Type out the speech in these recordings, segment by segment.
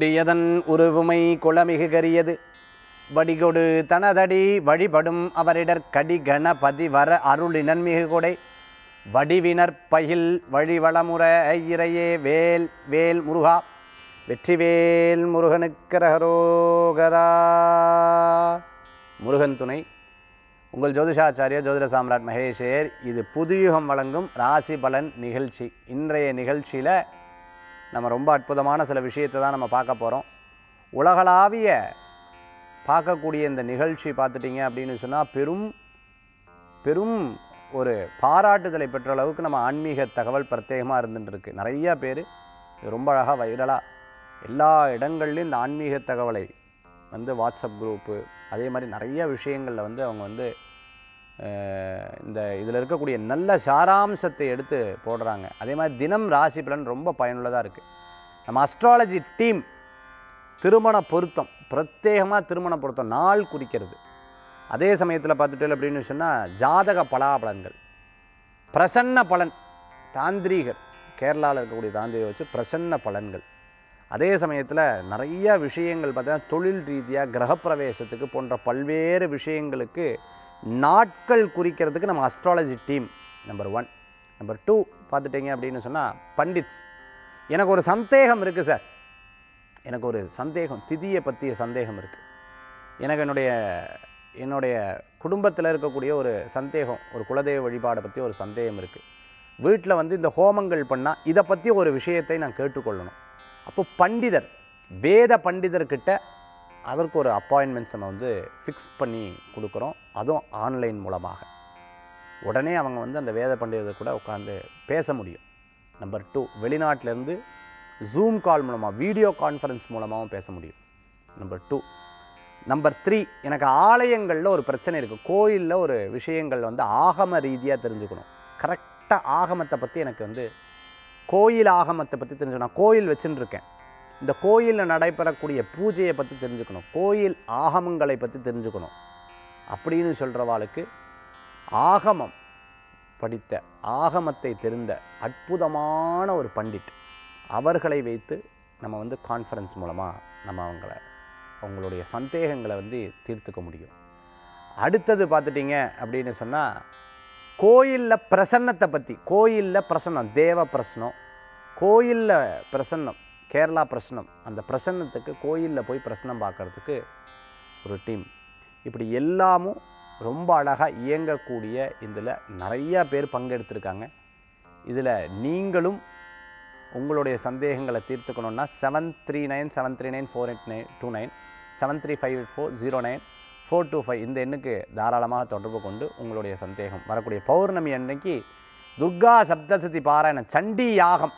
கொடியதன் உருவுமை குளமிகு கரியது வடிகொடு தனதடி வழிபடும் அவரிடர் கடி கணபதி வர அருளினன் மிகு கொடை வடிவினர் பயில் வழிவளமுற இறையே வேல் வேல் முருகா வெற்றிவேல் முருகனுக்கரகரோகரா முருகன் துணை உங்கள் ஜோதிஷாச்சாரிய ஜோதிட சாம்ராட் மகேஷேர் இது புதுயுகம் வழங்கும் ராசி பலன் நிகழ்ச்சி இன்றைய நிகழ்ச்சியில் நம்ம ரொம்ப அற்புதமான சில விஷயத்தை தான் நம்ம பார்க்க போகிறோம் உலகளாவிய பார்க்கக்கூடிய இந்த நிகழ்ச்சி பார்த்துட்டிங்க அப்படின்னு சொன்னால் பெரும் பெரும் ஒரு பாராட்டுதலை பெற்ற அளவுக்கு நம்ம ஆன்மீக தகவல் பிரத்யேகமாக இருந்துட்டு இருக்கு நிறைய பேர் இது ரொம்ப அழகாக வைரலாக எல்லா இடங்கள்லையும் இந்த ஆன்மீக தகவலை வந்து வாட்ஸ்அப் குரூப்பு அதே மாதிரி நிறைய விஷயங்களில் வந்து அவங்க வந்து அஹ், இந்த இதில் இருக்கக்கூடிய நல்ல சாராம்சத்தை எடுத்து போடுறாங்க அதே மாதிரி தினம் ராசி பலன் ரொம்ப பயனுள்ளதாக இருக்குது நம்ம அஸ்ட்ராலஜி டீம் திருமண பொருத்தம் பிரத்யேகமாக திருமண பொருத்தம் நாள் குறிக்கிறது அதே சமயத்தில் பார்த்துட்டு அப்படின்னு சொன்னால் ஜாதக பலாபலன்கள் பிரசன்ன பலன் தாந்திரீகர் கேரளாவில் இருக்கக்கூடிய தாந்திரிகை வச்சு பிரசன்ன பலன்கள் அதே சமயத்தில் நிறைய விஷயங்கள் பார்த்தீங்கன்னா தொழில் ரீதியாக கிரகப்பிரவேசத்துக்கு போன்ற பல்வேறு விஷயங்களுக்கு நாட்கள் குறிக்கிறதுக்கு நம்ம astrology team number one number two பார்த்துட்டிங்க அப்படின்னு சொன்னால் பண்டிட்ஸ் எனக்கு ஒரு சந்தேகம் இருக்குது சார் எனக்கு ஒரு சந்தேகம் திதியை பற்றிய சந்தேகம் இருக்குது எனக்கு என்னுடைய என்னுடைய குடும்பத்தில் இருக்கக்கூடிய ஒரு சந்தேகம் ஒரு குலதெய்வ வழிபாடை பற்றி ஒரு சந்தேகம் இருக்குது வீட்டில் வந்து இந்த ஹோமங்கள் பண்ணால் இதை பற்றி ஒரு விஷயத்தை நான் கேட்டுக்கொள்ளணும் அப்போ பண்டிதர் வேத பண்டிதர்கிட்ட அதற்கு ஒரு அப்பாயின்மெண்ட்ஸ் நம்ம வந்து ஃபிக்ஸ் பண்ணி கொடுக்குறோம் அதுவும் ஆன்லைன் மூலமாக உடனே அவங்க வந்து அந்த வேத பண்டிதர் கூட உட்காந்து பேச முடியும் நம்பர் டூ வெளிநாட்டிலேருந்து ஜூம் கால் மூலமாக வீடியோ கான்ஃபரன்ஸ் மூலமாகவும் பேச முடியும் நம்பர் டூ நம்பர் த்ரீ எனக்கு ஆலயங்களில் ஒரு பிரச்சனை இருக்குது கோயிலில் ஒரு விஷயங்கள் வந்து ஆகம ரீதியாக தெரிஞ்சுக்கணும் கரெக்டாக ஆகமத்தை பற்றி எனக்கு வந்து கோயில் ஆகமத்தை பற்றி தெரிஞ்சுக்கணும் நான் கோயில் வச்சுன்னு இருக்கேன் இந்த கோயிலில் நடைபெறக்கூடிய பூஜையை பற்றி தெரிஞ்சுக்கணும் கோயில் ஆகமங்களை பற்றி தெரிஞ்சுக்கணும் அப்படின்னு சொல்கிறவாளுக்கு ஆகமம் படித்த ஆகமத்தை தெரிந்த அற்புதமான ஒரு பண்டிட் அவர்களை வைத்து நம்ம வந்து கான்ஃபரன்ஸ் மூலமாக நம்ம அவங்கள அவங்களுடைய சந்தேகங்களை வந்து தீர்த்துக்க முடியும் அடுத்தது பார்த்துட்டிங்க அப்படின்னு சொன்னால் கோயிலில் பிரசன்னத்தை பற்றி கோயிலில் பிரசன்னம் தேவ பிரசனம் கோயிலில் பிரசன்னம் கேரளா பிரசனம் அந்த பிரசன்னத்துக்கு கோயிலில் போய் பிரசனம் பார்க்கறதுக்கு ஒரு டீம் இப்படி எல்லாமும் ரொம்ப அழகாக இயங்கக்கூடிய இதில் நிறையா பேர் பங்கெடுத்திருக்காங்க இதில் நீங்களும் உங்களுடைய சந்தேகங்களை தீர்த்துக்கணுன்னா seven three nine seven three nine four eight nine two nine seven three five eight four zero nine four two five இந்த எண்ணுக்கு தாராளமாக தொடர்பு கொண்டு உங்களுடைய சந்தேகம் வரக்கூடிய பௌர்ணமி அன்னைக்கு துர்கா சப்தசதி பாராயணம் சண்டி யாகம்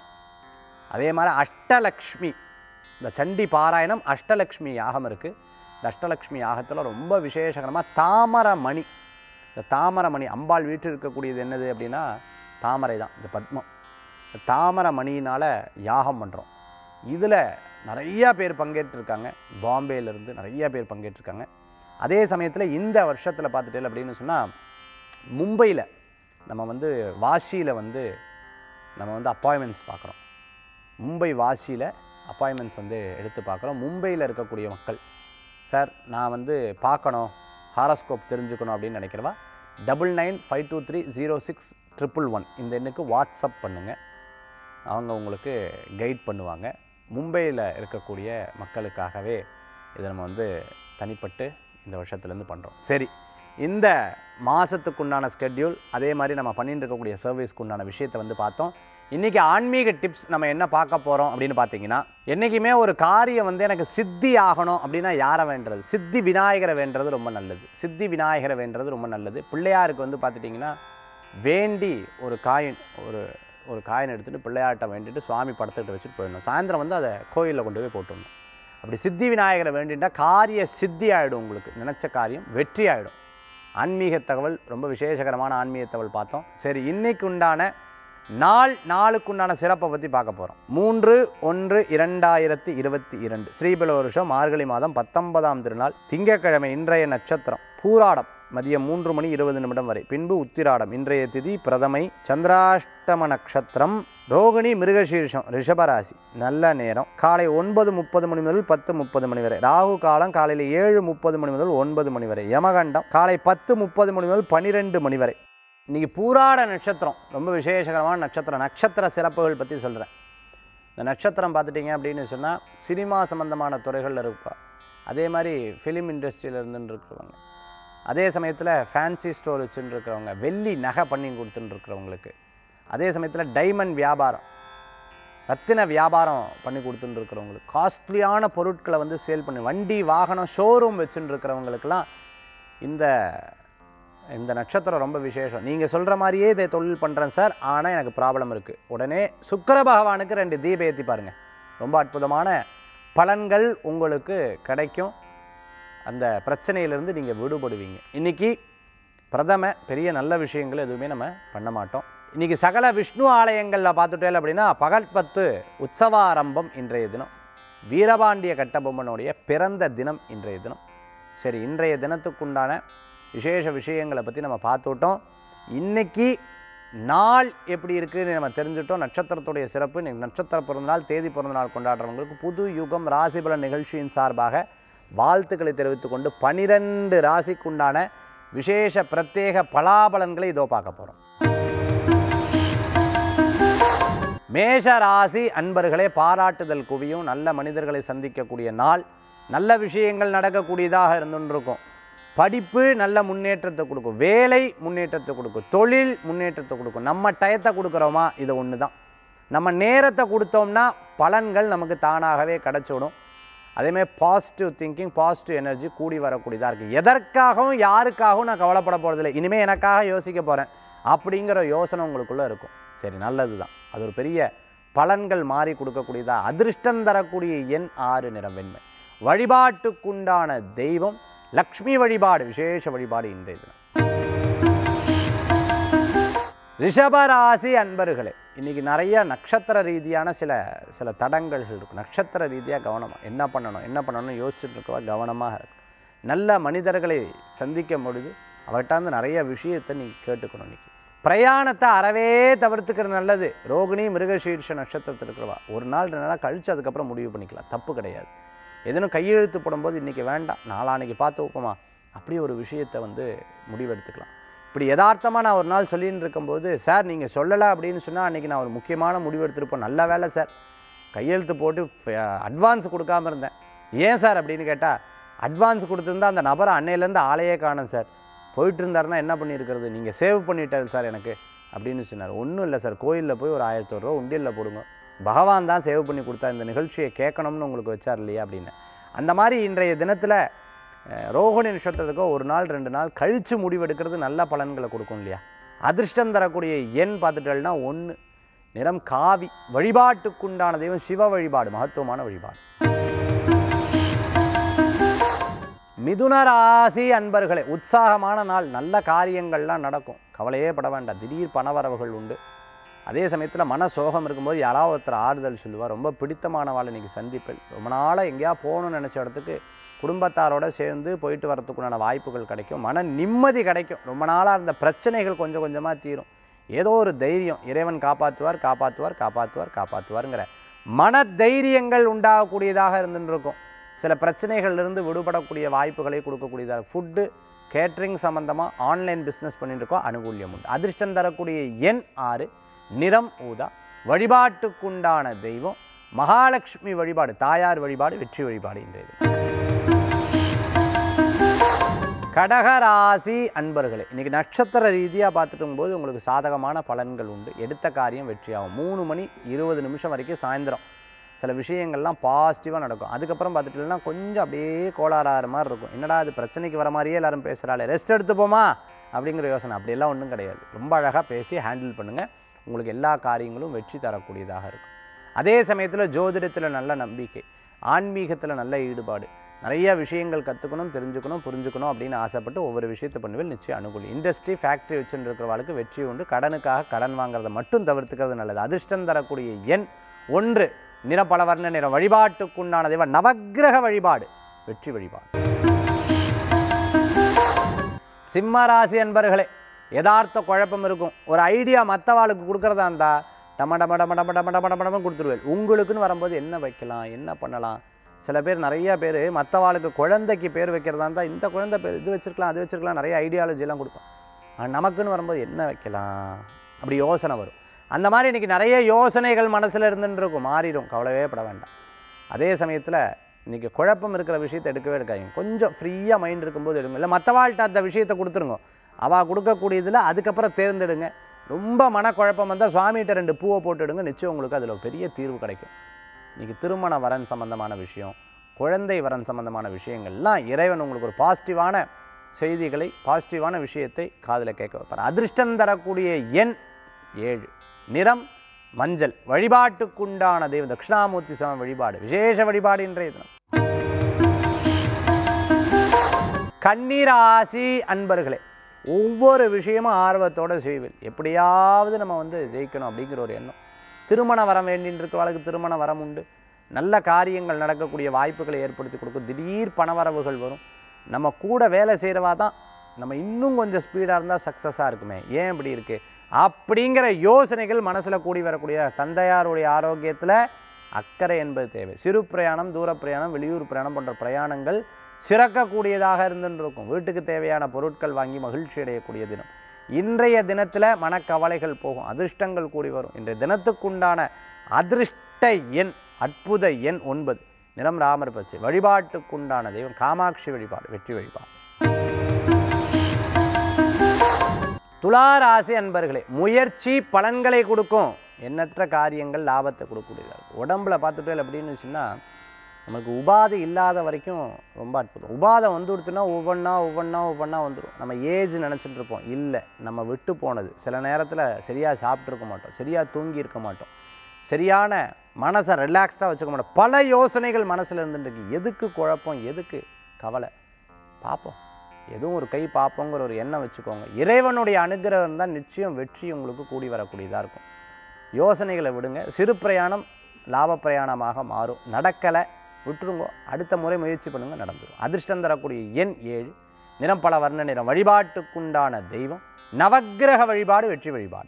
அதே மாதிரி அஷ்டலக்ஷ்மி இந்த சண்டி பாராயணம் அஷ்டலக்ஷ்மி யாகம் இருக்குது இந்த அஷ்டலக்ஷ்மி யாகத்தில் ரொம்ப விசேஷகரமாக தாமரமணி இந்த தாமரமணி அம்பாள் வீட்டில் இருக்கக்கூடியது என்னது அப்படின்னா தாமரை தான் இந்த பத்மம் இந்த தாமரமணியினால் யாகம் பண்ணுறோம் இதில் நிறையா பேர் பங்கேற்றிருக்காங்க பாம்பேலேருந்து நிறையா பேர் பங்கேற்றிருக்காங்க அதே சமயத்தில் இந்த வருஷத்தில் பார்த்துட்டே அப்படின்னு சொன்னால் மும்பையில் நம்ம வந்து வாஷியில் வந்து நம்ம வந்து அப்பாயின்மெண்ட்ஸ் பார்க்குறோம் மும்பை வாஷியில் அப்பாயின்மெண்ட்ஸ் வந்து எடுத்து பார்க்குறோம் மும்பையில் இருக்கக்கூடிய மக்கள் சார் நான் வந்து பார்க்கணும் ஹாரஸ்கோப் தெரிஞ்சுக்கணும் அப்படின்னு நினைக்கிறவா double nine five two three zero six triple one இந்த எண்ணுக்கு வாட்ஸ்அப் பண்ணுங்கள் அவங்க உங்களுக்கு கைட் பண்ணுவாங்க மும்பையில் இருக்கக்கூடிய மக்களுக்காகவே இதை நம்ம வந்து தனிப்பட்டு இந்த வருஷத்துலேருந்து பண்ணுறோம் சரி இந்த மாதத்துக்குண்டான ஸ்கெட்யூல் அதே மாதிரி நம்ம பண்ணிட்டு இருக்கக்கூடிய சர்வீஸ்க்கு உண்டான விஷயத்தை வந்து பார்த்தோம் இன்றைக்கி ஆன்மீக டிப்ஸ் நம்ம என்ன பார்க்க போகிறோம் அப்படின்னு பார்த்தீங்கன்னா என்றைக்குமே ஒரு காரியம் வந்து எனக்கு சித்தி ஆகணும் அப்படின்னா யாரை வேண்டுறது சித்தி விநாயகரை வேண்டுறது ரொம்ப நல்லது சித்தி விநாயகரை வேண்டுறது ரொம்ப நல்லது பிள்ளையாருக்கு வந்து பார்த்துட்டிங்கன்னா வேண்டி ஒரு காயின் ஒரு ஒரு காயின் எடுத்துகிட்டு பிள்ளையார்ட்ட வேண்டிட்டு சுவாமி படத்துக்கிட்ட வச்சுட்டு போயிடணும் சாயந்தரம் வந்து அதை கோயிலில் கொண்டு போய் போட்டுடணும் அப்படி சித்தி விநாயகரை வேண்டிட்டா காரிய சித்தி ஆகிடும் உங்களுக்கு நினச்ச காரியம் வெற்றி ஆகிடும் ஆன்மீக தகவல் ரொம்ப விசேஷகரமான ஆன்மீக தகவல் பார்த்தோம் சரி இன்னைக்கு உண்டான நாள் நாளுக்குண்டான சிறப்பை பற்றி பார்க்க போகிறோம் மூன்று ஒன்று இரண்டாயிரத்தி இருபத்தி இரண்டு ஸ்ரீபல வருஷம் மார்கழி மாதம் பத்தொன்பதாம் திருநாள் திங்கட்கிழமை இன்றைய நட்சத்திரம் பூராடம் மதியம் மூன்று மணி இருபது நிமிடம் வரை பின்பு உத்திராடம் இன்றைய திதி பிரதமை சந்திராஷ்டம நட்சத்திரம் ரோகிணி மிருகசீர்ஷம் ரிஷபராசி நல்ல நேரம் காலை ஒன்பது முப்பது மணி முதல் பத்து முப்பது மணி வரை ராகு காலம் காலையில் ஏழு முப்பது மணி முதல் ஒன்பது மணி வரை யமகண்டம் காலை பத்து முப்பது மணி முதல் பன்னிரெண்டு மணி வரை இன்னைக்கு பூராட நட்சத்திரம் ரொம்ப விசேஷகரமான நட்சத்திரம் நட்சத்திர சிறப்புகள் பற்றி சொல்கிறேன் இந்த நட்சத்திரம் பார்த்துட்டிங்க அப்படின்னு சொன்னால் சினிமா சம்மந்தமான துறைகளில் இருப்பா அதே மாதிரி ஃபிலிம் இண்டஸ்ட்ரியில் இருந்துன்னு இருக்கிறவங்க அதே சமயத்தில் ஃபேன்சி ஸ்டோர் வச்சுட்டு இருக்கிறவங்க வெள்ளி நகை பண்ணி கொடுத்துட்டு இருக்கிறவங்களுக்கு அதே சமயத்தில் டைமண்ட் வியாபாரம் ரத்தின வியாபாரம் பண்ணி கொடுத்துட்டு இருக்கிறவங்களுக்கு காஸ்ட்லியான பொருட்களை வந்து சேல் பண்ணி வண்டி வாகனம் ஷோரூம் வச்சுட்டு இருக்கிறவங்களுக்கெல்லாம் இந்த இந்த நட்சத்திரம் ரொம்ப விசேஷம் நீங்கள் சொல்கிற மாதிரியே இதை தொழில் பண்ணுறேன் சார் ஆனால் எனக்கு ப்ராப்ளம் இருக்குது உடனே சுக்கிர பகவானுக்கு ரெண்டு தீபம் ஏற்றி பாருங்கள் ரொம்ப அற்புதமான பலன்கள் உங்களுக்கு கிடைக்கும் அந்த பிரச்சனையிலேருந்து நீங்கள் விடுபடுவீங்க இன்றைக்கி பிரதம பெரிய நல்ல விஷயங்கள் எதுவுமே நம்ம பண்ண மாட்டோம் இன்றைக்கி சகல விஷ்ணு ஆலயங்களில் பார்த்துட்டேன் அப்படின்னா பகற்பத்து உற்சவாரம்பம் இன்றைய தினம் வீரபாண்டிய கட்டபொம்மனுடைய பிறந்த தினம் இன்றைய தினம் சரி இன்றைய தினத்துக்குண்டான விசேஷ விஷயங்களை பற்றி நம்ம பார்த்துட்டோம் இன்னைக்கு நாள் எப்படி இருக்குன்னு நம்ம தெரிஞ்சுட்டோம் நட்சத்திரத்துடைய சிறப்பு இன்னைக்கு நட்சத்திர பிறந்தநாள் தேதி பிறந்தநாள் கொண்டாடுறவங்களுக்கு புது யுகம் ராசிபலன் நிகழ்ச்சியின் சார்பாக வாழ்த்துக்களை தெரிவித்துக் கொண்டு பனிரெண்டு ராசிக்குண்டான விசேஷ பிரத்யேக பலாபலன்களை இதோ பார்க்க போகிறோம் மேஷ ராசி அன்பர்களே பாராட்டுதல் குவியும் நல்ல மனிதர்களை சந்திக்கக்கூடிய நாள் நல்ல விஷயங்கள் நடக்கக்கூடியதாக இருந்துருக்கும் படிப்பு நல்ல முன்னேற்றத்தை கொடுக்கும் வேலை முன்னேற்றத்தை கொடுக்கும் தொழில் முன்னேற்றத்தை கொடுக்கும் நம்ம டயத்தை கொடுக்குறோமா இது ஒன்று தான் நம்ம நேரத்தை கொடுத்தோம்னா பலன்கள் நமக்கு தானாகவே கிடச்சிடும் அதேமாதிரி பாசிட்டிவ் திங்கிங் பாசிட்டிவ் எனர்ஜி கூடி வரக்கூடியதாக இருக்குது எதற்காகவும் யாருக்காகவும் நான் கவலைப்பட போகிறதில்ல இனிமேல் எனக்காக யோசிக்க போகிறேன் அப்படிங்கிற யோசனை உங்களுக்குள்ளே இருக்கும் சரி நல்லது தான் அது ஒரு பெரிய பலன்கள் மாறி கொடுக்கக்கூடியதா அதிர்ஷ்டம் தரக்கூடிய எண் ஆறு நிறம் வெண்மை வழிபாட்டுக்குண்டான தெய்வம் லக்ஷ்மி வழிபாடு விசேஷ வழிபாடு இன்றைய தினம் ரிஷபராசி அன்பர்களே இன்றைக்கி நிறைய நட்சத்திர ரீதியான சில சில தடங்கல்கள் இருக்கும் நட்சத்திர ரீதியாக கவனமாக என்ன பண்ணணும் என்ன பண்ணணும்னு யோசிச்சுட்டு இருக்கவா கவனமாக இருக்கும் நல்ல மனிதர்களை சந்திக்க பொழுது அவர்கிட்ட நிறைய விஷயத்தை நீ கேட்டுக்கணும் இன்னைக்கு பிரயாணத்தை அறவே தவிர்த்துக்கிறது நல்லது ரோகிணி மிருகசீர்ஷ நட்சத்திரத்தில் இருக்கிறவா ஒரு நாள் ரெண்டு நாள் கழித்து அதுக்கப்புறம் முடிவு பண்ணிக்கலாம் தப்பு கிடையாது எதனும் கையெழுத்து போடும்போது இன்றைக்கி வேண்டாம் நாளான்னைக்கு பார்த்து வைப்போமா அப்படி ஒரு விஷயத்தை வந்து முடிவெடுத்துக்கலாம் இப்படி யதார்த்தமாக நான் ஒரு நாள் சொல்லின்னு இருக்கும்போது சார் நீங்கள் சொல்லலை அப்படின்னு சொன்னால் அன்றைக்கி நான் ஒரு முக்கியமான முடிவு எடுத்திருப்போம் நல்ல வேலை சார் கையெழுத்து போட்டு அட்வான்ஸ் கொடுக்காம இருந்தேன் ஏன் சார் அப்படின்னு கேட்டால் அட்வான்ஸ் கொடுத்துருந்தா அந்த நபரை அன்னையிலேருந்து ஆளையே காணும் சார் போயிட்டு இருந்தாருன்னா என்ன பண்ணியிருக்கிறது நீங்கள் சேவ் பண்ணிட்டாரு சார் எனக்கு அப்படின்னு சொன்னார் ஒன்றும் இல்லை சார் கோயிலில் போய் ஒரு ஆயிரத்தி ரூபா உண்டியலில் போடுங்க பகவான் தான் சேவ் பண்ணி கொடுத்தா இந்த நிகழ்ச்சியை கேட்கணும்னு உங்களுக்கு வச்சார் இல்லையா அப்படின்னு அந்த மாதிரி இன்றைய தினத்தில் அஹ், ரோகிணி நட்சத்திரத்துக்கோ ஒரு நாள் ரெண்டு நாள் கழித்து முடிவெடுக்கிறது நல்ல பலன்களை கொடுக்கும் இல்லையா அதிர்ஷ்டம் தரக்கூடிய எண் பார்த்துட்டேன்னா ஒன்று நிறம் காவி வழிபாட்டுக்குண்டான தெய்வம் சிவ வழிபாடு மகத்துவமான வழிபாடு மிதுன ராசி அன்பர்களே உற்சாகமான நாள் நல்ல காரியங்கள்லாம் நடக்கும் கவலையே பட வேண்டாம் திடீர் பணவரவுகள் உண்டு அதே சமயத்தில் மன சோகம் இருக்கும்போது யாராவது ஒருத்தர் ஆறுதல் சொல்லுவார் ரொம்ப பிடித்தமானவாள் இன்னைக்கு சந்திப்பில் ரொம்ப நாளாக எங்கேயா போகணும்னு நினச்ச இடத்துக்கு குடும்பத்தாரோட சேர்ந்து போயிட்டு வரத்துக்குண்டான வாய்ப்புகள் கிடைக்கும் மன நிம்மதி கிடைக்கும் ரொம்ப நாளாக இருந்த பிரச்சனைகள் கொஞ்சம் கொஞ்சமாக தீரும் ஏதோ ஒரு தைரியம் இறைவன் காப்பாற்றுவார் காப்பாற்றுவார் காப்பாற்றுவார் காப்பாற்றுவாருங்கிற மன தைரியங்கள் உண்டாகக்கூடியதாக இருந்துட்டு இருக்கும் சில பிரச்சனைகள்லேருந்து விடுபடக்கூடிய வாய்ப்புகளை கொடுக்கக்கூடியதாக ஃபுட்டு கேட்ரிங் சம்மந்தமாக ஆன்லைன் பிஸ்னஸ் பண்ணிட்டு இருக்கோம் அனுகூல்யம் உண்டு அதிர்ஷ்டம் தரக்கூடிய எண் ஆறு நிறம் ஊதா வழிபாட்டுக்குண்டான தெய்வம் மகாலட்சுமி வழிபாடு தாயார் வழிபாடு வெற்றி வழிபாடு இன்றைய தினம். கடகராசி அன்பர்களே இன்றைக்கி நட்சத்திர ரீதியாக பார்த்துட்டும் போது உங்களுக்கு சாதகமான பலன்கள் உண்டு எடுத்த காரியம் வெற்றியாகும் மூணு மணி இருபது நிமிஷம் வரைக்கும் சாயந்தரம் சில விஷயங்கள்லாம் பாசிட்டிவாக நடக்கும் அதுக்கப்புறம் பார்த்துட்டீங்கன்னா கொஞ்சம் அப்படியே கோளாறாறு மாதிரி இருக்கும் என்னடா அது பிரச்சனைக்கு வர மாதிரியே எல்லாரும் பேசுகிறாளே ரெஸ்ட் எடுத்துப்போமா அப்படிங்கிற யோசனை அப்படியெல்லாம் ஒன்றும் கிடையாது ரொம்ப அழகாக பேசி ஹேண்டில் பண்ணுங்கள் உங்களுக்கு எல்லா காரியங்களும் வெற்றி தரக்கூடியதாக இருக்கும் அதே சமயத்தில் ஜோதிடத்தில் நல்ல நம்பிக்கை ஆன்மீகத்தில் நல்ல ஈடுபாடு நிறைய விஷயங்கள் கற்றுக்கணும் தெரிஞ்சுக்கணும் புரிஞ்சுக்கணும் அப்படின்னு ஆசைப்பட்டு ஒவ்வொரு விஷயத்தை பண்ணுவேன் நிச்சயம் அனுகூலம் இண்டஸ்ட்ரி ஃபேக்ட்ரி வச்சுட்டு இருக்கிறவளுக்கு வெற்றி உண்டு கடனுக்காக கடன் வாங்குறதை மட்டும் தவிர்த்துக்கிறது நல்லது அதிர்ஷ்டம் தரக்கூடிய எண் ஒன்று நிறப்பலவர்ண நிறம் வழிபாட்டுக்குண்டான தெய்வம் நவக்கிரக வழிபாடு வெற்றி வழிபாடு சிம்ம ராசி அன்பர்களே யதார்த்த குழப்பம் இருக்கும் ஒரு ஐடியா மற்றவாளுக்கு கொடுக்குறதா இருந்தால் டம டம டம டம டம டம டம டம கொடுத்துருவேன் உங்களுக்குன்னு வரும்போது என்ன வைக்கலாம் என்ன பண்ணலாம் சில பேர் நிறைய பேர் மற்றவாளுக்கு குழந்தைக்கு பேர் வைக்கிறதா இருந்தால் இந்த குழந்தை பேர் இது வச்சிருக்கலாம் அது வச்சிருக்கலாம் நிறைய ஐடியாலஜிலாம் கொடுப்போம் ஆனால் நமக்குன்னு வரும்போது என்ன வைக்கலாம் அப்படி யோசனை வரும் அந்த மாதிரி இன்றைக்கி நிறைய யோசனைகள் மனசில் இருந்துட்டு இருக்கும் மாறிடும் கவலையே பட வேண்டாம் அதே சமயத்தில் இன்றைக்கி குழப்பம் இருக்கிற விஷயத்தை எடுக்கவே எடுக்காதீங்க கொஞ்சம் ஃப்ரீயாக மைண்ட் இருக்கும்போது எடுங்க இல்லை மற்றவாள்கிட்ட அந்த விஷயத்தை கொடுத்துருங்க அவள் கொடுக்கக்கூடியதில் அதுக்கப்புறம் தேர்ந்தெடுங்க ரொம்ப மனக்குழப்பம் வந்தால் சுவாமிகிட்ட ரெண்டு பூவை போட்டுடுங்க நிச்சயம் உங்களுக்கு அதில் ஒரு பெரிய தீர்வு கிடைக்கும் இன்றைக்கி திருமண வரன் சம்பந்தமான விஷயம் குழந்தை வரன் சம்பந்தமான விஷயங்கள்லாம் இறைவன் உங்களுக்கு ஒரு பாசிட்டிவான செய்திகளை பாசிட்டிவான விஷயத்தை காதில் கேட்க வைப்பார் அதிர்ஷ்டம் தரக்கூடிய எண் ஏழு நிறம் மஞ்சள் வழிபாட்டுக்குண்டான தெய்வம் தட்சிணாமூர்த்தி சம வழிபாடு விசேஷ வழிபாடு இன்றைய தினம் கண்ணீராசி அன்பர்களே ஒவ்வொரு விஷயமும் ஆர்வத்தோடு செய்வேன் எப்படியாவது நம்ம வந்து ஜெயிக்கணும் அப்படிங்கிற ஒரு எண்ணம் திருமண வரம் வேண்டின்னு இருக்கிறவளுக்கு திருமண வரம் உண்டு நல்ல காரியங்கள் நடக்கக்கூடிய வாய்ப்புகளை ஏற்படுத்தி கொடுக்கும் திடீர் பணவரவுகள் வரும் நம்ம கூட வேலை செய்கிறவா தான் நம்ம இன்னும் கொஞ்சம் ஸ்பீடாக இருந்தால் சக்ஸஸாக இருக்குமே ஏன் இப்படி இருக்குது அப்படிங்கிற யோசனைகள் மனசில் கூடி வரக்கூடிய தந்தையாருடைய ஆரோக்கியத்தில் அக்கறை என்பது தேவை சிறு பிரயாணம் தூர பிரயாணம் வெளியூர் பிரயாணம் போன்ற பிரயாணங்கள் சிறக்கக்கூடியதாக இருந்துன்னு இருக்கும் வீட்டுக்கு தேவையான பொருட்கள் வாங்கி மகிழ்ச்சி அடையக்கூடிய தினம் இன்றைய தினத்தில் மனக்கவலைகள் போகும் அதிர்ஷ்டங்கள் கூடி வரும் இன்றைய தினத்துக்குண்டான அதிர்ஷ்ட எண் அற்புத எண் ஒன்பது நிறம் ராமர் பச்சை வழிபாட்டுக்குண்டான தெய்வம் காமாட்சி வழிபாடு வெற்றி வழிபாடு துளாராசி அன்பர்களே முயற்சி பலன்களை கொடுக்கும் எண்ணற்ற காரியங்கள் லாபத்தை கொடுக்கக்கூடியதாக இருக்கும் உடம்புல பார்த்துட்டு அப்படின்னு சொன்னால் நமக்கு உபாதை இல்லாத வரைக்கும் ரொம்ப அற்புதம் உபாதை வந்துடுத்துனா ஒவ்வொன்றா ஒவ்வொன்றா ஒவ்வொன்றா வந்துடும் நம்ம ஏஜ் நினச்சிட்டு இருப்போம் இல்லை நம்ம விட்டு போனது சில நேரத்தில் சரியாக சாப்பிட்ருக்க மாட்டோம் சரியாக தூங்கி இருக்க மாட்டோம் சரியான மனசை ரிலாக்ஸ்டாக வச்சுக்க மாட்டோம் பல யோசனைகள் மனசில் இருந்துருக்கு எதுக்கு குழப்பம் எதுக்கு கவலை பார்ப்போம் எதுவும் ஒரு கை பார்ப்போங்கிற ஒரு எண்ணம் வச்சுக்கோங்க இறைவனுடைய அனுகிரகம் தான் நிச்சயம் வெற்றி உங்களுக்கு கூடி வரக்கூடியதாக இருக்கும் யோசனைகளை விடுங்க சிறு பிரயாணம் லாப பிரயாணமாக மாறும் நடக்கலை விட்டுருங்கோ அடுத்த முறை முயற்சி பண்ணுங்க நடந்துடும் அதிர்ஷ்டம் தரக்கூடிய எண் ஏழு நிறம் பல வர்ண நிறம் வழிபாட்டுக்குண்டான தெய்வம் நவக்கிரக வழிபாடு வெற்றி வழிபாடு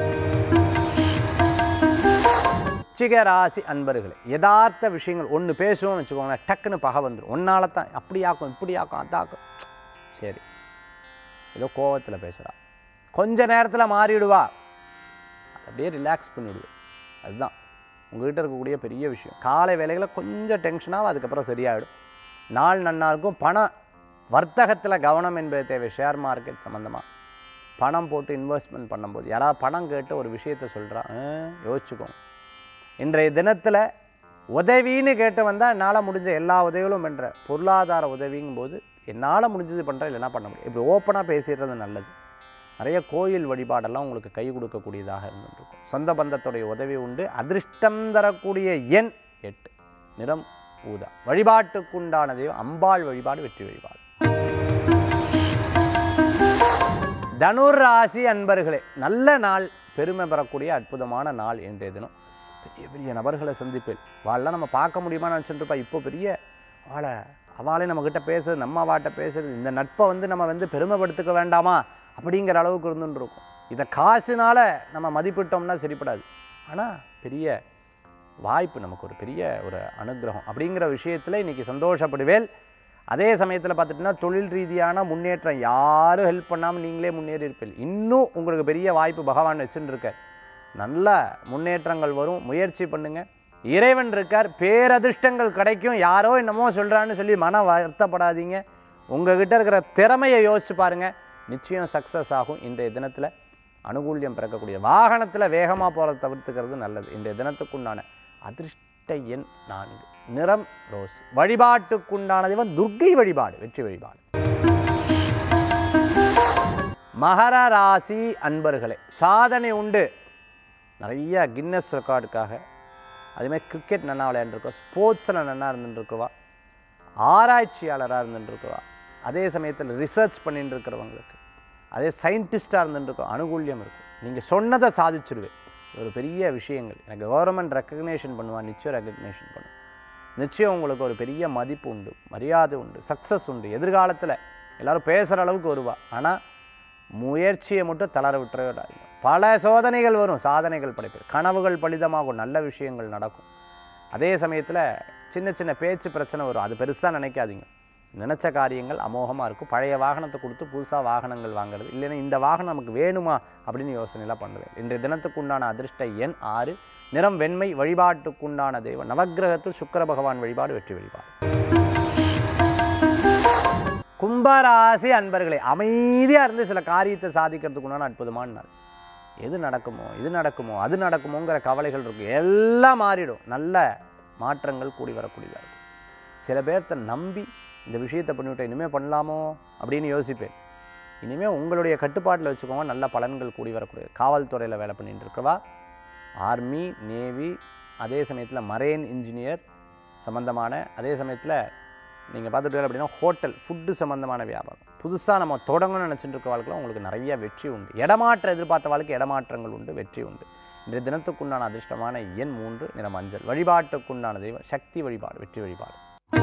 விருச்சிக ராசி அன்பர்களே யதார்த்த விஷயங்கள் ஒன்று பேசுவோம்னு வச்சுக்கோங்களேன் டக்குன்னு பகை வந்துடும் ஒன்னால தான் அப்படி ஆக்கும் இப்படி ஆக்கும் அதாக்கும் சரி ஏதோ கோவத்தில் பேசுகிறா கொஞ்ச நேரத்தில் மாறிடுவா அப்படியே ரிலாக்ஸ் பண்ணிவிடுவேன் அதுதான் உங்ககிட்ட இருக்கக்கூடிய பெரிய விஷயம் காலை வேலைகளை கொஞ்சம் டென்ஷனாக அதுக்கப்புறம் சரியாயிடும் நாள் நன்னா இருக்கும் பண வர்த்தகத்தில் கவனம் என்பது தேவை ஷேர் மார்க்கெட் சம்மந்தமாக பணம் போட்டு இன்வெஸ்ட்மெண்ட் பண்ணும்போது யாராவது பணம் கேட்டு ஒரு விஷயத்த சொல்கிறா யோசிச்சுக்கோங்க இன்றைய தினத்தில் உதவின்னு கேட்டு வந்தால் என்னால் முடிஞ்ச எல்லா உதவிகளும் பண்ணுற பொருளாதார உதவிங்கும்போது என்னால் முடிஞ்சது பண்ணுறேன் இல்லைன்னா பண்ண முடியும் இப்படி ஓப்பனாக பேசிடுறது நல்லது நிறைய கோயில் வழிபாடெல்லாம் உங்களுக்கு கை கொடுக்கக்கூடியதாக இருந்துருக்கும் சொந்த பந்தத்துடைய உதவி உண்டு அதிர்ஷ்டம் தரக்கூடிய எண் எட்டு நிறம் ஊதா வழிபாட்டுக்குண்டான தெய்வம் அம்பாள் வழிபாடு வெற்றி வழிபாடு தனுர் ராசி அன்பர்களே நல்ல நாள் பெருமை பெறக்கூடிய அற்புதமான நாள் இன்றைய தினம் பெரிய பெரிய நபர்களை சந்திப்பேன் வாழலாம் நம்ம பார்க்க முடியுமா நினச்சிட்டு இருப்பா இப்போ பெரிய வாழை அவளே நம்மக்கிட்ட பேசுறது நம்ம அவாட்ட பேசுறது இந்த நட்பை வந்து நம்ம வந்து பெருமைப்படுத்திக்க வேண்டாமா அப்படிங்கிற அளவுக்கு இருந்துன்னு இருக்கும் இதை காசுனால நம்ம மதிப்பிட்டோம்னா சரிப்படாது ஆனால் பெரிய வாய்ப்பு நமக்கு ஒரு பெரிய ஒரு அனுகிரகம் அப்படிங்கிற விஷயத்தில் இன்றைக்கி சந்தோஷப்படுவேல் அதே சமயத்தில் பார்த்துட்டிங்கன்னா தொழில் ரீதியான முன்னேற்றம் யாரும் ஹெல்ப் பண்ணாமல் நீங்களே முன்னேறி இருப்பீர்கள் இன்னும் உங்களுக்கு பெரிய வாய்ப்பு பகவான் வச்சுன்னு இருக்கார் நல்ல முன்னேற்றங்கள் வரும் முயற்சி பண்ணுங்க இறைவன் இருக்கார் பேரதிர்ஷ்டங்கள் கிடைக்கும் யாரோ என்னமோ சொல்கிறான்னு சொல்லி மன வருத்தப்படாதீங்க உங்ககிட்ட இருக்கிற திறமையை யோசிச்சு பாருங்கள் நிச்சயம் சக்ஸஸ் ஆகும் இன்றைய தினத்தில் அனுகூல்யம் பிறக்கக்கூடிய வாகனத்தில் வேகமாக போகிறத தவிர்த்துக்கிறது நல்லது இன்றைய தினத்துக்குண்டான அதிர்ஷ்ட எண் நான்கு நிறம் ரோஸ் வழிபாட்டுக்குண்டான தெய்வம் துர்க்கை வழிபாடு வெற்றி வழிபாடு மகர ராசி அன்பர்களே சாதனை உண்டு நிறைய கின்னஸ் ரெக்கார்டுக்காக அதேமாதிரி கிரிக்கெட் நல்லா விளையாண்டுருக்கோம் ஸ்போர்ட்ஸில் நல்லா இருந்துட்டுருக்குவா ஆராய்ச்சியாளராக இருந்துட்டுருக்குவா அதே சமயத்தில் ரிசர்ச் பண்ணிட்டு இருக்கிறவங்களுக்கு அதே சயின்டிஸ்டாக இருந்துட்டுருக்கோம் அனுகூல்யம் இருக்கும் நீங்கள் சொன்னதை சாதிச்சிருவேன் ஒரு பெரிய விஷயங்கள் எனக்கு கவர்மெண்ட் ரெக்கக்னேஷன் பண்ணுவான் நிச்சயம் ரெக்கக்னேஷன் பண்ணும் நிச்சயம் உங்களுக்கு ஒரு பெரிய மதிப்பு உண்டு மரியாதை உண்டு சக்ஸஸ் உண்டு எதிர்காலத்தில் எல்லாரும் பேசுகிற அளவுக்கு வருவா ஆனால் முயற்சியை மட்டும் தளர விட்டுறவே விடாதீங்க பல சோதனைகள் வரும் சாதனைகள் படைப்பேன் கனவுகள் பலிதமாகும் நல்ல விஷயங்கள் நடக்கும் அதே சமயத்தில் சின்ன சின்ன பேச்சு பிரச்சனை வரும் அது பெருசாக நினைக்காதீங்க நினச்ச காரியங்கள் அமோகமாக இருக்கும் பழைய வாகனத்தை கொடுத்து புதுசாக வாகனங்கள் வாங்குறது இல்லைன்னா இந்த வாகனம் நமக்கு வேணுமா அப்படின்னு யோசனைலாம் பண்ணுவேன் இன்றைய தினத்துக்கு உண்டான அதிர்ஷ்ட எண் ஆறு நிறம் வெண்மை வழிபாட்டுக்குண்டான தெய்வம் நவக்கிரகத்தில் சுக்கிர பகவான் வழிபாடு வெற்றி வழிபாடு கும்பராசி அன்பர்களே அமைதியாக இருந்து சில காரியத்தை சாதிக்கிறதுக்கு உண்டான அற்புதமான நாள் எது நடக்குமோ இது நடக்குமோ அது நடக்குமோங்கிற கவலைகள் இருக்கும் எல்லாம் மாறிடும் நல்ல மாற்றங்கள் கூடி வரக்கூடியதாக இருக்கும் சில பேர்த்த நம்பி இந்த விஷயத்தை பண்ணிவிட்டேன் இனிமேல் பண்ணலாமோ அப்படின்னு யோசிப்பேன் இனிமேல் உங்களுடைய கட்டுப்பாட்டில் வச்சுக்கோங்க நல்ல பலன்கள் கூடி வரக்கூடியது காவல்துறையில் வேலை பண்ணிட்டு இருக்கவா ஆர்மி நேவி அதே சமயத்தில் மரேன் இன்ஜினியர் சம்மந்தமான அதே சமயத்தில் நீங்கள் பார்த்துட்டு அப்படின்னா ஹோட்டல் ஃபுட்டு சம்மந்தமான வியாபாரம் புதுசாக நம்ம தொடங்கணும்னு நினச்சிட்டு இருக்க வாழ்க்கையில் உங்களுக்கு நிறைய வெற்றி உண்டு இடமாற்ற எதிர்பார்த்த வாழ்க்கை இடமாற்றங்கள் உண்டு வெற்றி உண்டு இன்றைய தினத்துக்குண்டான அதிர்ஷ்டமான எண் மூன்று நிற மஞ்சள் வழிபாட்டுக்குண்டான தெய்வம் சக்தி வழிபாடு வெற்றி வழிபாடு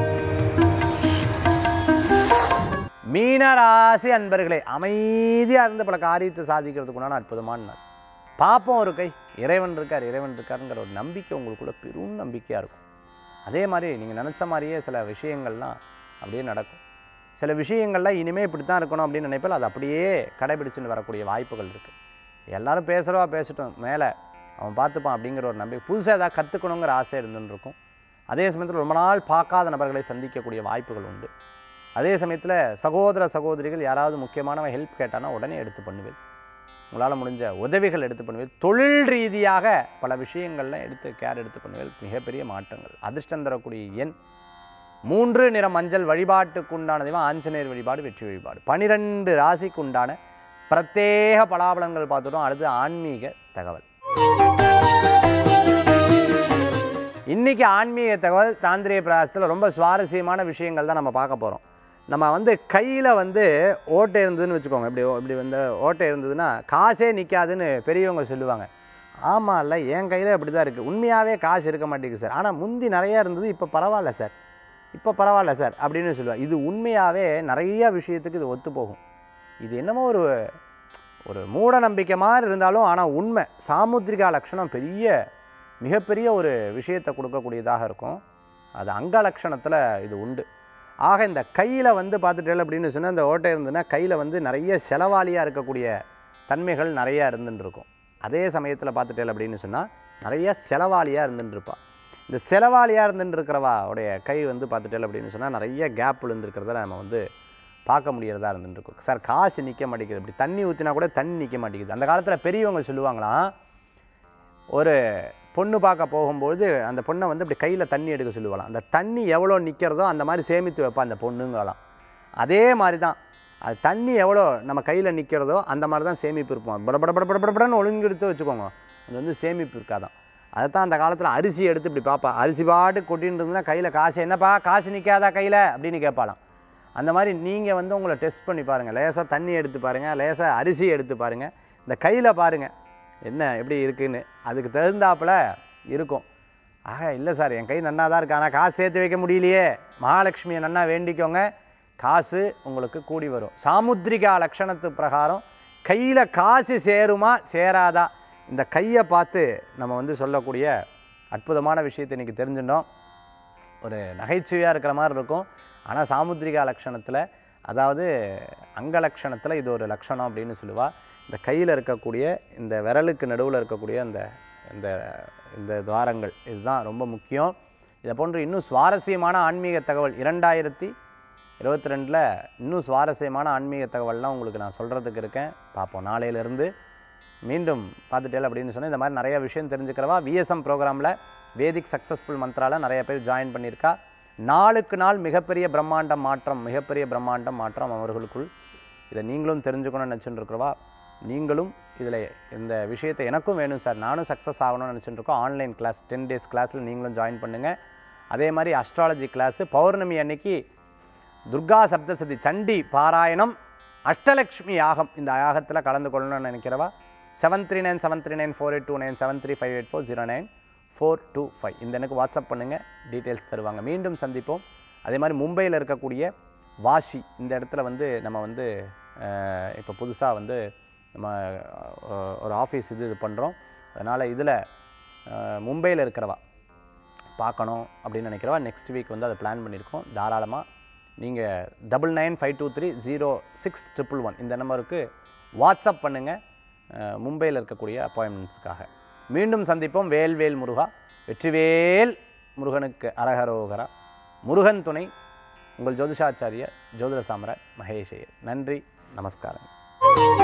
மீனராசி அன்பர்களே அமைதியாக இருந்து பல காரியத்தை சாதிக்கிறதுக்குண்டான அற்புதமான நாள் பார்ப்போம் ஒரு கை இறைவன் இருக்கார் இறைவன் இருக்காருங்கிற ஒரு நம்பிக்கை உங்களுக்குள்ள பெரும் நம்பிக்கையாக இருக்கும் அதே மாதிரி நீங்கள் நினச்ச மாதிரியே சில விஷயங்கள்லாம் அப்படியே நடக்கும் சில விஷயங்கள்லாம் இனிமேல் இப்படி தான் இருக்கணும் அப்படின்னு நினைப்பால் அது அப்படியே கடைபிடிச்சுன்னு வரக்கூடிய வாய்ப்புகள் இருக்குது எல்லாரும் பேசுகிறவா பேசட்டும் மேலே அவன் பார்த்துப்பான் அப்படிங்கிற ஒரு நம்பிக்கை புதுசாக ஏதாவது கற்றுக்கணுங்கிற ஆசை இருந்துன்னு இருக்கும் அதே சமயத்தில் ரொம்ப நாள் பார்க்காத நபர்களை சந்திக்கக்கூடிய வாய்ப்புகள் உண்டு அதே சமயத்தில் சகோதர சகோதரிகள் யாராவது முக்கியமானவ ஹெல்ப் கேட்டானா உடனே எடுத்து பண்ணுவேன் உங்களால் முடிஞ்ச உதவிகள் எடுத்து பண்ணுவேன் தொழில் ரீதியாக பல விஷயங்கள்ல எடுத்து கேர் எடுத்து பண்ணுவேன் மிகப்பெரிய மாற்றங்கள் அதிர்ஷ்டம் தரக்கூடிய எண் மூன்று நிற மஞ்சள் வழிபாட்டுக்குண்டான தெய்வம் ஆஞ்சநேயர் வழிபாடு வெற்றி வழிபாடு பனிரெண்டு ராசிக்கு உண்டான பிரத்யேக பலாபலங்கள் பார்த்துட்டோம் அடுத்து ஆன்மீக தகவல் இன்னைக்கு ஆன்மீக தகவல் தாந்திரிய பிராசத்தில் ரொம்ப சுவாரஸ்யமான விஷயங்கள் தான் நம்ம பார்க்க போகிறோம் நம்ம வந்து கையில் வந்து ஓட்டை இருந்ததுன்னு வச்சுக்கோங்க இப்படி இப்படி வந்து ஓட்டை இருந்ததுன்னா காசே நிற்காதுன்னு பெரியவங்க சொல்லுவாங்க ஆமாம் இல்லை என் கையில் அப்படி தான் இருக்குது உண்மையாகவே காசு இருக்க மாட்டேங்குது சார் ஆனால் முந்தி நிறையா இருந்தது இப்போ பரவாயில்ல சார் இப்போ பரவாயில்ல சார் அப்படின்னு சொல்லுவாங்க இது உண்மையாகவே நிறைய விஷயத்துக்கு இது ஒத்து போகும் இது என்னமோ ஒரு ஒரு மூட நம்பிக்கை மாதிரி இருந்தாலும் ஆனால் உண்மை சாமுத்திரிகா லட்சணம் பெரிய மிகப்பெரிய ஒரு விஷயத்தை கொடுக்கக்கூடியதாக இருக்கும் அது அங்க லட்சணத்தில் இது உண்டு ஆக இந்த கையில் வந்து பார்த்துட்டேன் அப்படின்னு சொன்னால் இந்த ஓட்டை இருந்ததுன்னா கையில் வந்து நிறைய செலவாளியாக இருக்கக்கூடிய தன்மைகள் நிறையா இருந்துட்டு இருக்கும் அதே சமயத்தில் பார்த்துட்டேன் அப்படின்னு சொன்னால் நிறைய செலவாளியாக இருந்துட்டு இருப்பா இந்த செலவாளியாக இருந்துட்டு இருக்கிறவா உடைய கை வந்து பார்த்துட்டேன் அப்படின்னு சொன்னால் நிறைய கேப் விழுந்துருக்கிறத நம்ம வந்து பார்க்க முடியறதா இருந்துட்டு இருக்கும் சார் காசு நிற்க மாட்டேங்குது இப்படி தண்ணி ஊற்றினா கூட தண்ணி நிற்க மாட்டேங்குது அந்த காலத்தில் பெரியவங்க சொல்லுவாங்களாம் ஒரு பொண்ணு பார்க்க போகும்போது அந்த பொண்ணை வந்து இப்படி கையில் தண்ணி எடுக்க சொல்லுவாளாம் அந்த தண்ணி எவ்வளோ நிற்கிறதோ அந்த மாதிரி சேமித்து வைப்பா அந்த பொண்ணுங்களாம் அதே மாதிரி தான் அது தண்ணி எவ்வளோ நம்ம கையில் நிற்கிறதோ அந்த மாதிரி தான் சேமிப்பு இருப்போம் பட பட பட பட படன்னு ஒழுங்கு எடுத்து வச்சுக்கோங்க அது வந்து சேமிப்பு இருக்காதான் அதை தான் அந்த காலத்தில் அரிசி எடுத்து இப்படி பார்ப்பா அரிசி பாட்டு கொட்டின்னு இருந்ததுன்னா கையில் காசு என்னப்பா காசு நிற்காதா கையில் அப்படின்னு கேட்பாளாம் அந்த மாதிரி நீங்கள் வந்து உங்களை டெஸ்ட் பண்ணி பாருங்கள் லேசாக தண்ணி எடுத்து பாருங்கள் லேசாக அரிசி எடுத்து பாருங்கள் இந்த கையில் பாருங்கள் என்ன எப்படி இருக்குன்னு அதுக்கு தகுந்தாப்புல இருக்கும் ஆக இல்லை சார் என் கை நன்னா தான் இருக்கு ஆனால் காசு சேர்த்து வைக்க முடியலையே மகாலட்சுமியை நன்னா வேண்டிக்கோங்க காசு உங்களுக்கு கூடி வரும் சாமுத்திரிகா லட்சணத்து பிரகாரம் கையில் காசு சேருமா சேராதா இந்த கையை பார்த்து நம்ம வந்து சொல்லக்கூடிய அற்புதமான விஷயத்தை இன்றைக்கி தெரிஞ்சுட்டோம் ஒரு நகைச்சுவையாக இருக்கிற மாதிரி இருக்கும் ஆனால் சாமுத்திரிகா லட்சணத்தில் அதாவது அங்க லட்சணத்தில் இது ஒரு லட்சணம் அப்படின்னு சொல்லுவா இந்த கையில் இருக்கக்கூடிய இந்த விரலுக்கு நடுவில் இருக்கக்கூடிய அந்த இந்த இந்த துவாரங்கள் இதுதான் ரொம்ப முக்கியம் இதை போன்று இன்னும் சுவாரஸ்யமான ஆன்மீக தகவல் இரண்டாயிரத்தி இருபத்தி ரெண்டில் இன்னும் சுவாரஸ்யமான ஆன்மீக தகவல்லாம் உங்களுக்கு நான் சொல்கிறதுக்கு இருக்கேன் பார்ப்போம் நாளையிலேருந்து மீண்டும் பார்த்துட்டேன் அப்படின்னு சொன்னால் இந்த மாதிரி நிறைய விஷயம் தெரிஞ்சுக்கிறவா விஎஸ்எம் ப்ரோக்ராமில் வேதிக் சக்ஸஸ்ஃபுல் மந்த்ரால நிறைய பேர் ஜாயின் பண்ணியிருக்கா நாளுக்கு நாள் மிகப்பெரிய பிரம்மாண்டம் மாற்றம் மிகப்பெரிய பிரம்மாண்டம் மாற்றம் அவர்களுக்குள் இதை நீங்களும் தெரிஞ்சுக்கணும்னு நினச்சிட்டு இருக்கிறவா நீங்களும் இதில் இந்த விஷயத்தை எனக்கும் வேணும் சார் நானும் சக்ஸஸ் ஆகணும்னு நினச்சிட்டு இருக்கோம் ஆன்லைன் கிளாஸ் டென் டேஸ் கிளாஸில் நீங்களும் ஜாயின் பண்ணுங்கள் அதே மாதிரி அஸ்ட்ராலஜி கிளாஸு பௌர்ணமி அன்னைக்கு துர்கா சப்தசதி சண்டி பாராயணம் அஷ்டலக்ஷ்மி யாகம் இந்த யாகத்தில் கலந்து கொள்ளணும்னு நினைக்கிறவா seven three nine seven three nine four eight two nine seven three five eight four zero nine four two five இந்த எனக்கு வாட்ஸ்அப் பண்ணுங்கள் டீட்டெயில்ஸ் தருவாங்க மீண்டும் சந்திப்போம் அதே மாதிரி மும்பையில் இருக்கக்கூடிய வாஷி இந்த இடத்துல வந்து நம்ம வந்து இப்போ புதுசாக வந்து நம்ம அஹ், ஒரு ஆஃபீஸ் இது இது பண்ணுறோம் அதனால் இதில் மும்பையில் இருக்கிறவா பார்க்கணும் அப்படின்னு நினைக்கிறவா நெக்ஸ்ட் வீக் வந்து அதை பிளான் பண்ணியிருக்கோம் தாராளமாக நீங்கள் double nine five two three zero six triple one இந்த நம்பருக்கு வாட்ஸ்அப் பண்ணுங்கள் மும்பையில் இருக்கக்கூடிய அப்பாயின்மெண்ட்ஸுக்காக மீண்டும் சந்திப்போம் வேல்வேல் முருகா வெற்றிவேல் முருகனுக்கு அரகரோகரா முருகன் துணை உங்கள் ஜோதிஷாச்சாரிய ஜோதிட சாம்ராட் மகேஷ் ஐயர் நன்றி நமஸ்காரம்